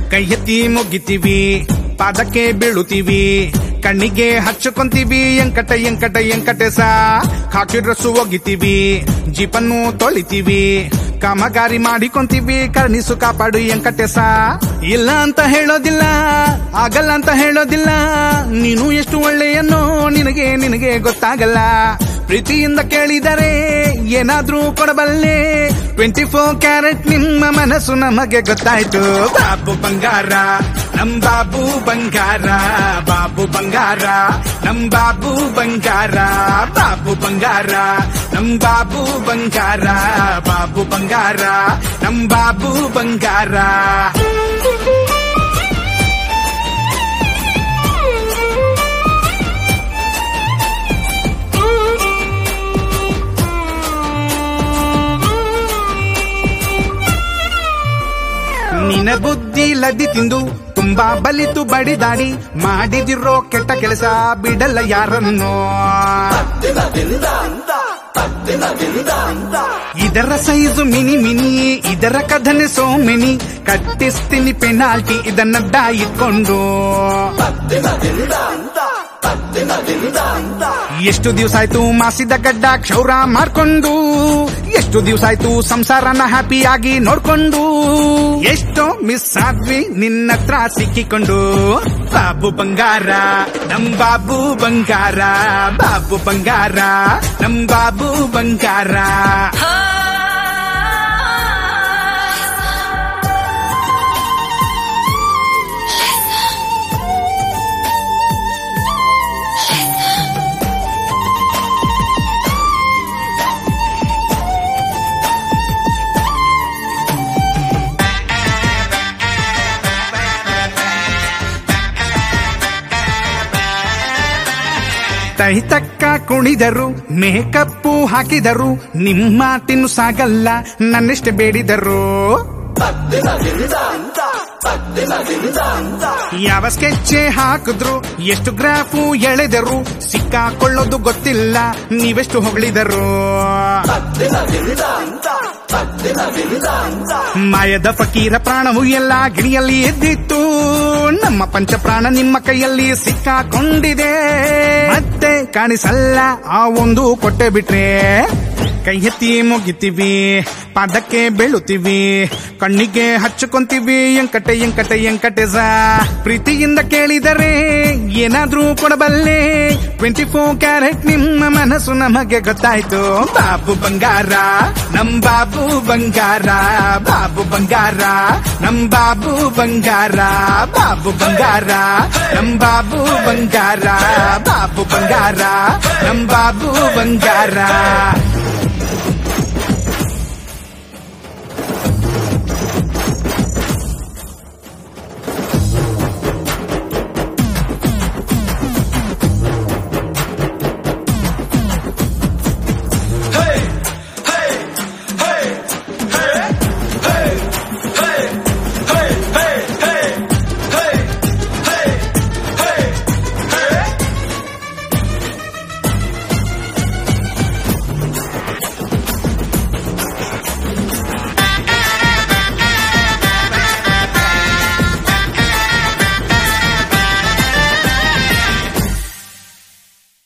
ಕೈ ಎತ್ತಿ ಮುಗಿತೀವಿ ಪಾದಕ್ಕೆ ಬೀಳುತ್ತೀವಿ ಕಣ್ಣಿಗೆ ಹಚ್చుಕೊಂತೀವಿ ಎಂಕಟ ಎಂಕಟ ಎಂಕಟೇಸ ಹಾಕಿ ಡ್ರೆಸ್ಸು ಒಗಿತೀವಿ ಜೀಪನ್ನು ತೊಳಿತೀವಿ ಕಾಮಗಾರಿ ಮಾಡಿಕೊಂತೀವಿ ಕರ್ಣಿಸು ಕಾಪಾಡು ಎಂಕಟೇಸ ಇಲ್ಲ ಅಂತ ಹೇಳೋದಿಲ್ಲ ಆಗಲ್ಲ ಅಂತ ಹೇಳೋದಿಲ್ಲ ನೀನು ಎಷ್ಟು ಒಳ್ಳೆಯನ್ನೋ ನಿನಗೆ ನಿನಗೆ ಗೊತ್ತಾಗಲ್ಲ ಪ್ರೀತಿಯಿಂದ ಕೇಳಿದರೆ ಏನಾದ್ರೂ ಕೊಡಬಲ್ಲೆ ಟ್ವೆಂಟಿ ಫೋರ್ ಕ್ಯಾರೆಟ್ ನಿಮ್ಮ ಮನಸ್ಸು ನಮಗೆ ಗೊತ್ತಾಯ್ತು ಬಾಬು ಬಂಗಾರ ನಮ್ ಬಾಬು ಬಂಗಾರ ಬಾಬು ಬಂಗಾರ ನಮ್ ಬಾಬು ಬಂಗಾರ ಬಾಬು ಬಂಗಾರ ನಮ್ ಬಾಬು ಬಂಗಾರ ಬಾಬು ಬಂಗಾರ ನಮ್ ಬಾಬು ಬಂಗಾರ ನಿನ ಬುದ್ಧಿ ಲದ್ದಿ ತಿಂದು ತುಂಬಾ ಬಲಿತು ಬಡಿದಾಡಿ ಮಾಡಿದಿರೋ ಕೆಟ್ಟ ಕೆಲಸ ಬಿಡಲ್ಲ ಯಾರನ್ನೋ ಇದರ ಸೈಜು ಮಿನಿ ಮಿನಿ ಇದರ ಕಥನೆ ಸೋ ಮಿನಿ ಕಟ್ಟಿಸ್ತೀನಿ ಪೆನಾಲ್ಟಿ ಇದನ್ನಡ್ಡ ಇಟ್ಕೊಂಡು ಎಷ್ಟು ದಿವಸ ಆಯ್ತು ಮಾಸಿದ ಗಡ್ಡ ಕ್ಷೌರ ಮಾಡ್ಕೊಂಡು ಎಷ್ಟು ದಿವಸ ಆಯ್ತು ಸಂಸಾರನ ಹ್ಯಾಪಿಯಾಗಿ ನೋಡ್ಕೊಂಡು ಎಷ್ಟೋ ಮಿಸ್ ಆದ್ವಿ ನಿನ್ನ ಹತ್ರ ಸಿಕ್ಕಿಕೊಂಡು ಬಾಬು ಬಂಗಾರ ನಮ್ ಬಾಬು ಬಂಗಾರ ಬಾಬು ಬಂಗಾರ ನಮ್ ಬಾಬು ಬಂಗಾರ ತಕ್ಕ ಕುಣಿದರು ಮೇಕಪ್ಪು ಹಾಕಿದರು ನಿಮ್ಮ ಮಾತಿನ್ನು ಸಾಗಲ್ಲ ನನ್ನೆಷ್ಟು ಬೇಡಿದರು ಯಾವ ಸ್ಕೆಚ್ಚೆ ಹಾಕಿದ್ರು ಎಷ್ಟು ಗ್ರಾಫು ಎಳೆದರು ಸಿಕ್ಕಾಕೊಳ್ಳೋದು ಗೊತ್ತಿಲ್ಲ ನೀವೆಷ್ಟು ಹೊಗಳಿದರು ಮಾಯದ ಫಕೀರ ಪ್ರಾಣವು ಎಲ್ಲ ಗಿಣಿಯಲ್ಲಿ ಎದ್ದಿತ್ತು ನಮ್ಮ ಪಂಚಪ್ರಾಣ ನಿಮ್ಮ ಕೈಯಲ್ಲಿ ಸಿಕ್ಕಾಕೊಂಡಿದೆ ಮತ್ತೆ ಕಾಣಿಸಲ್ಲ ಆ ಒಂದು ಕೊಟ್ಟೆ ಬಿಟ್ರೆ ಕೈ ಎತ್ತಿ ಮುಗಿತೀವಿ ಪಾದಕ್ಕೆ ಬೀಳುತ್ತೀವಿ ಕಣ್ಣಿಗೆ ಹಚ್చుಕೊಂತೀವಿ ಎಂಕಟೆ ಎಂಕಟೆ ಎಂಕಟೇಸ ಪ್ರೀತಿಯಿಂದ ಕೇಳಿದರೆ ಏನಾದ್ರೂ ಕೊಡಬಲ್ಲೆ ಟ್ವೆಂಟಿ ಫೋರ್ ಕ್ಯಾರೆಟ್ ನಿಮ್ಮ ಮನಸ್ಸು ನಮಗೆ ಗೊತ್ತಾಯ್ತು ಬಾಬು ಬಂಗಾರ ನಮ್ ಬಾಬು ಬಂಗಾರ ಬಾಬು ಬಂಗಾರ ನಮ್ ಬಾಬು ಬಂಗಾರ ಬಾಬು ಬಂಗಾರ ನಮ್ ಬಾಬು ಬಂಗಾರ ಬಾಬು ಬಂಗಾರ ನಮ್ ಬಾಬು ಬಂಗಾರ